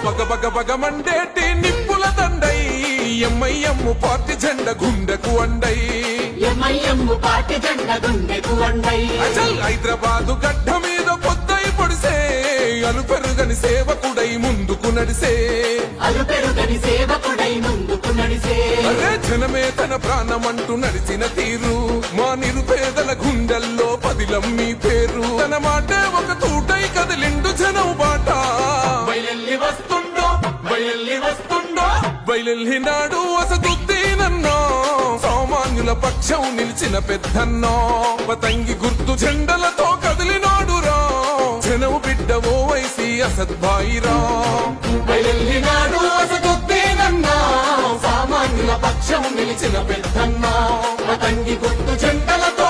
బగ బగ బగ మండేటి నిప్పుల దండై ఎమ్మయ్యమ్ము పార్టీ జెండ గుండెకు అండై ఎంఐఎం పార్టీ జెండ గుండెకు వండై అచల్ హైదరాబాదు గడ్డ మీద పొద్దై పొడిసే అలు పెరుగని సేవకుడై ముందుకు నడిసే అలు పెరుగని సేవకుడై ముందుకు నడిసే అరే జనమే తన ప్రాణమంటూ నడిచిన తీరు మా నిరుపేదల గుండెల్లో పదిలం మీ పేరు తన మాటే ఒక తూటై కదిలిండు జనం బాట బయలెల్లి వస్తుండో బయలెల్లి వస్తుండో బయలునాడు వసతుద్దీనన్నో సామాన్యుల పక్షం నిలిచిన పెద్దన్నో పతంగి గుర్తు జెండలతో కదిలినాడు రా జనము బిడ్డ ఓ వైసి అసద్భాయిరా బయలెల్లినాడు అసదుద్దేనన్నా సామాన్యుల పక్షం నిలిచిన పెద్దన్నా పతంగి గుర్తు జెండలతో